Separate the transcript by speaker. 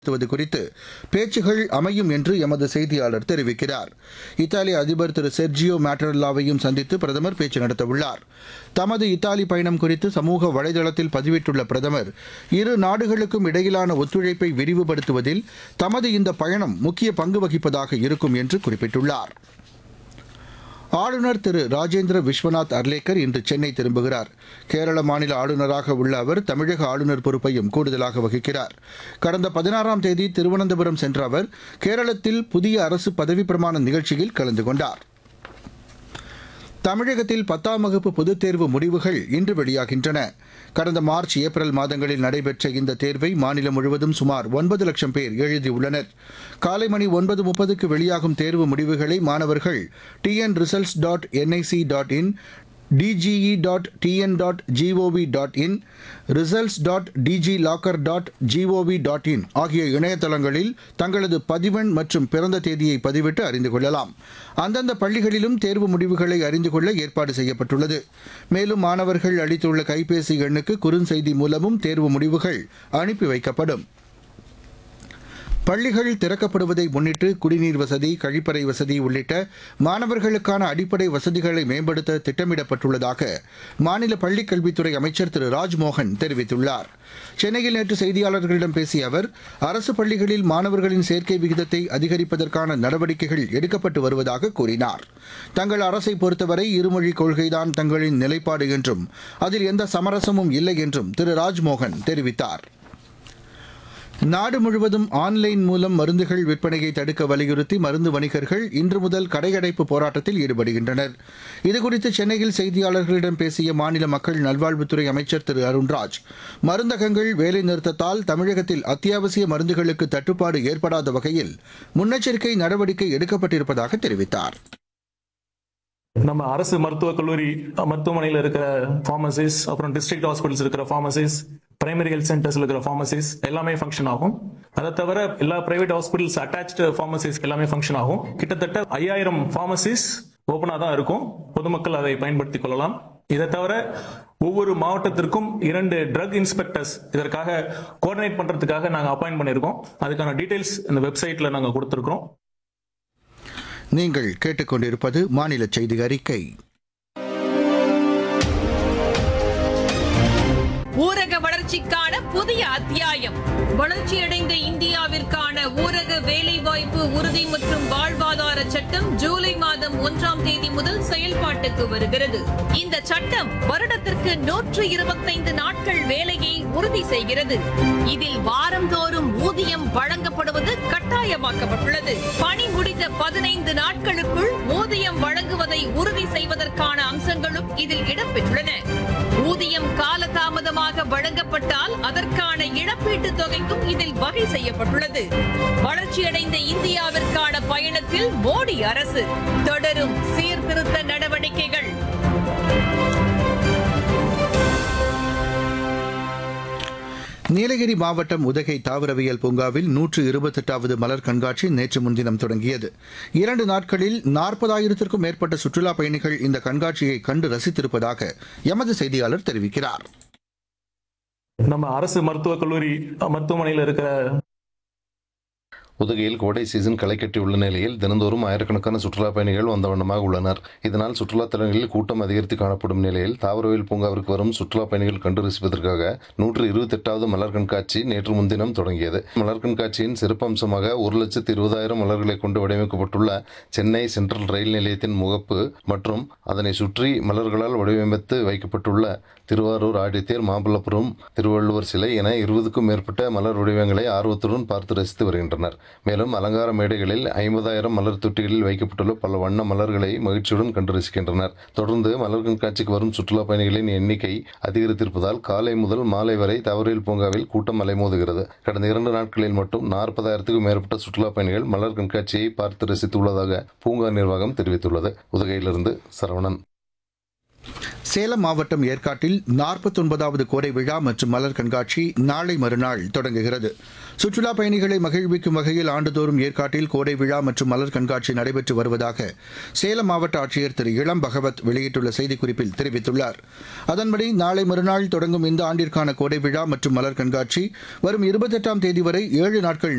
Speaker 1: நடத்துவது குறித்து பேச்சுகள் அமையும் என்று எமது செய்தியாளர் தெரிவிக்கிறார் இத்தாலி அதிபர் திரு செர்ஜியோ மேட்டரல்லாவையும் சந்தித்து பிரதமர் பேச்சு நடத்தவுள்ளார் தமது இத்தாலி பயணம் குறித்து சமூக வலைதளத்தில் பதிவிட்டுள்ள பிரதமர் இரு நாடுகளுக்கும் இடையிலான ஒத்துழைப்பை விரிவுபடுத்துவதில் தமது இந்த பயணம் முக்கிய பங்கு வகிப்பதாக இருக்கும் என்று குறிப்பிட்டுள்ளார் ஆளுநர் திரு ராஜேந்திர விஸ்வநாத் அர்லேக்கர் இன்று சென்னை திரும்புகிறார் கேரள மாநில ஆளுநராக உள்ள அவர் தமிழக ஆளுநர் பொறுப்பையும் கூடுதலாக வகிக்கிறார் கடந்த பதினாறாம் தேதி திருவனந்தபுரம் சென்ற அவர் கேரளத்தில் புதிய அரசு பதவி பிரமாண நிகழ்ச்சியில் கலந்து கொண்டார் தமிழகத்தில் பத்தாம் வகுப்பு பொதுத் தேர்வு முடிவுகள் இன்று வெளியாகின்றன கடந்த மார்ச் ஏப்ரல் மாதங்களில் நடைபெற்ற இந்த தேர்வை மாநிலம் முழுவதும் சுமார் ஒன்பது லட்சம் பேர் எழுதியுள்ளனர் காலை மணி ஒன்பது முப்பதுக்கு வெளியாகும் தேர்வு முடிவுகளை மாணவர்கள் TN results dot NIC dot in DGE dot TN dot GOV dot in results dot digi locker dot GOV dot in ஆகிய இணையதளங்களில் தங்களது பதிவெண் மற்றும் பிறந்த தேதியை பதிவிட்டு அறிந்து கொள்ளலாம் அந்தந்த பள்ளிகளிலும் தேர்வு முடிவுகளை அறிந்து கொள்ள ஏற்பாடு செய்யப்பட்டுள்ளது மேலும் மாணவர்கள் அளித்துள்ள கைபேசி எண்ணுக்கு குறுஞ்செய்தி மூலமும் தேர்வு முடிவுகள் அனுப்பி வைக்கப்படும் பள்ளிகள் திறக்கப்படுவதை முன்னிட்டு குடிநீர் வசதி கழிப்பறை வசதி உள்ளிட்ட மாணவர்களுக்கான அடிப்படை வசதிகளை மேம்படுத்த திட்டமிடப்பட்டுள்ளதாக மாநில பள்ளிக் கல்வித்துறை அமைச்சர் திரு ராஜ்மோகன் தெரிவித்துள்ளார் சென்னையில் நேற்று செய்தியாளர்களிடம் பேசிய அவர் அரசு பள்ளிகளில் மாணவர்களின் சேர்க்கை விகிதத்தை அதிகரிப்பதற்கான நடவடிக்கைகள் எடுக்கப்பட்டு வருவதாக கூறினார் தங்கள் அரசை பொறுத்தவரை இருமொழிக் கொள்கைதான் தங்களின் நிலைப்பாடு என்றும் அதில் எந்த சமரசமும் இல்லை என்றும் திரு ராஜ்மோகன் தெரிவித்தார் நாடு முழுவதும் ஆன்லைன் மூலம் மருந்துகள் விற்பனையை தடுக்க வலியுறுத்தி மருந்து வணிகர்கள் இன்று முதல் கடையடைப்பு போராட்டத்தில் ஈடுபடுகின்றனர் இதுகுறித்து சென்னையில் செய்தியாளர்களிடம் பேசிய மாநில மக்கள் நல்வாழ்வுத்துறை அமைச்சர் திரு அருண்ராஜ் மருந்தகங்கள் வேலை நிறுத்தத்தால் தமிழகத்தில் அத்தியாவசிய மருந்துகளுக்கு தட்டுப்பாடு ஏற்படாத வகையில் முன்னெச்சரிக்கை நடவடிக்கை எடுக்கப்பட்டிருப்பதாக தெரிவித்தார்
Speaker 2: நம்ம அரசு மருத்துவக் கல்லூரி மருத்துவமனையில் இருக்கிற ஃபார்மசிஸ் அப்புறம் டிஸ்ட்ரிக்ட் ஹாஸ்பிட்டல்ஸ் இருக்கிற ஃபார்மசிஸ் பிரைமரி ஹெல்த் சென்டர்ஸ்ல இருக்கிற ஃபார்மசிஸ் எல்லாமே ஃபங்க்ஷன் ஆகும் அதை தவிர எல்லா பிரைவேட் ஹாஸ்பிட்டல்ஸ் அட்டாச்டு ஃபார்மசிஸ் எல்லாமே ஃபங்க்ஷன் ஆகும் கிட்டத்தட்ட ஐயாயிரம் ஃபார்மசிஸ் ஓப்பனாக தான் இருக்கும் பொதுமக்கள் அதை பயன்படுத்திக் கொள்ளலாம் இதை தவிர ஒவ்வொரு மாவட்டத்திற்கும் இரண்டு ட்ரக் இன்ஸ்பெக்டர்ஸ் இதற்காக கோஆர்டினேட் பண்றதுக்காக நாங்கள் அப்பாயிண்ட் பண்ணியிருக்கோம் அதுக்கான டீடைல்ஸ் இந்த வெப்சைட்ல நாங்கள் கொடுத்துருக்கோம்
Speaker 1: நீங்கள் கேட்டுக்கொண்டிருப்பது மாநில செய்தி அறிக்கை
Speaker 3: ஊரக வளர்ச்சிக்கான புதிய அத்தியாயம் வளர்ச்சியடைந்த இந்தியாவிற்கான ஊரக வேலைவாய்ப்பு உறுதி மற்றும் வாழ்வாதார சட்டம் ஜூலை மாதம் ஒன்றாம் தேதி முதல் செயல்பாட்டுக்கு வருகிறது இந்த சட்டம் வருடத்திற்கு நூற்று இருபத்தைந்து நாட்கள் வேலையை உறுதி செய்கிறது இதில் வாரந்தோறும் ஊதியம் வழங்கப்படுவது கட்டாயமாக்கப்பட்டுள்ளது பணி முடிந்த பதினைந்து நாட்களுக்குள் ஊதியம் வழங்குவதை உறுதி செய்வதற்கான அம்சங்களும் இதில் இடம்பெற்றுள்ளன ஊதியம் காலதாமதமாக வழங்கப்பட்டால் அதற்கான இழப்பீட்டுத் தொகைக்கும் இதில் வகை செய்யப்பட்டுள்ளது வளர்ச்சியடைந்த இந்தியாவிற்கான பயணத்தில் மோடி அரசு தொடரும் சீர்திருத்த நடவடிக்கைகள்
Speaker 1: நீலகிரி மாவட்டம் உதகை தாவரவியல் பூங்காவில் நூற்று இருபத்தெட்டாவது மலர் கண்காட்சி நேற்று முன்தினம் தொடங்கியது இரண்டு நாட்களில் நாற்பதாயிரத்திற்கும் மேற்பட்ட சுற்றுலாப் பயணிகள் இந்த கண்காட்சியை கண்டு ரசித்திருப்பதாக எமது செய்தியாளர் தெரிவிக்கிறார்
Speaker 2: நம்ம அரசு மருத்துவக் கல்லூரி மருத்துவமனையில் இருக்கிற
Speaker 4: உதகையில் கோடை சீசன் களை கட்டியுள்ள நிலையில் தினந்தோறும் ஆயிரக்கணக்கான சுற்றுலாப் பயணிகள் வந்த வண்ணமாக உள்ளனர் இதனால் சுற்றுலாத் தலங்களில் கூட்டம் அதிகரித்து காணப்படும் நிலையில் தாவரவியல் பூங்காவிற்கு வரும் சுற்றுலாப் பயணிகள் கண்டு ரசிப்பதற்காக நூற்று இருபத்தெட்டாவது மலர் கண்காட்சி நேற்று முன்தினம் தொடங்கியது மலர் கண்காட்சியின் சிறப்பம்சமாக ஒரு லட்சத்து இருபதாயிரம் மலர்களை கொண்டு வடிவமைக்கப்பட்டுள்ள சென்னை சென்ட்ரல் ரயில் நிலையத்தின் முகப்பு மற்றும் அதனை சுற்றி மலர்களால் வடிவமைத்து வைக்கப்பட்டுள்ள திருவாரூர் ஆடித்தேர் மாமல்லபுரம் திருவள்ளுவர் சிலை என இருபதுக்கும் மேற்பட்ட மலர் வடிவங்களை ஆர்வத்துடன் பார்த்து ரசித்து வருகின்றனர் மேலும் அலங்கார மேடைகளில் ஐம்பதாயிரம் மலர் தொட்டிகளில் வைக்கப்பட்டுள்ள பல வண்ண மலர்களை மகிழ்ச்சியுடன் கண்டு ரசிக்கின்றனர் தொடர்ந்து மலர் கண்காட்சிக்கு வரும் சுற்றுலா பயணிகளின் எண்ணிக்கை அதிகரித்திருப்பதால் காலை முதல் மாலை வரை தவறியல் பூங்காவில் கூட்டம் அலைமோதுகிறது கடந்த இரண்டு நாட்களில் மட்டும் நாற்பதாயிரத்துக்கும் மேற்பட்ட சுற்றுலா பயணிகள் மலர் கண்காட்சியை பார்த்து ரசித்துள்ளதாக பூங்கா நிர்வாகம் தெரிவித்துள்ளது உதகையிலிருந்து சரவணன்
Speaker 1: சேலம் மாவட்டம் ஏற்காட்டில் நாற்பத்தொன்பதாவது கோடை விழா மற்றும் மலர் கண்காட்சி நாளை மறுநாள் தொடங்குகிறது சுற்றுலா பயணிகளை மகிழ்விக்கும் வகையில் ஆண்டுதோறும் ஏற்காட்டில் கோடை விழா மற்றும் மலர் கண்காட்சி நடைபெற்று வருவதாக சேலம் மாவட்ட ஆட்சியர் திரு இளம் பகவத் வெளியிட்டுள்ள செய்திக்குறிப்பில் தெரிவித்துள்ளார் அதன்படி நாளை மறுநாள் தொடங்கும் இந்த ஆண்டிற்கான கோடை விழா மற்றும் மலர் கண்காட்சி வரும் இருபத்தெட்டாம் தேதி வரை ஏழு நாட்கள்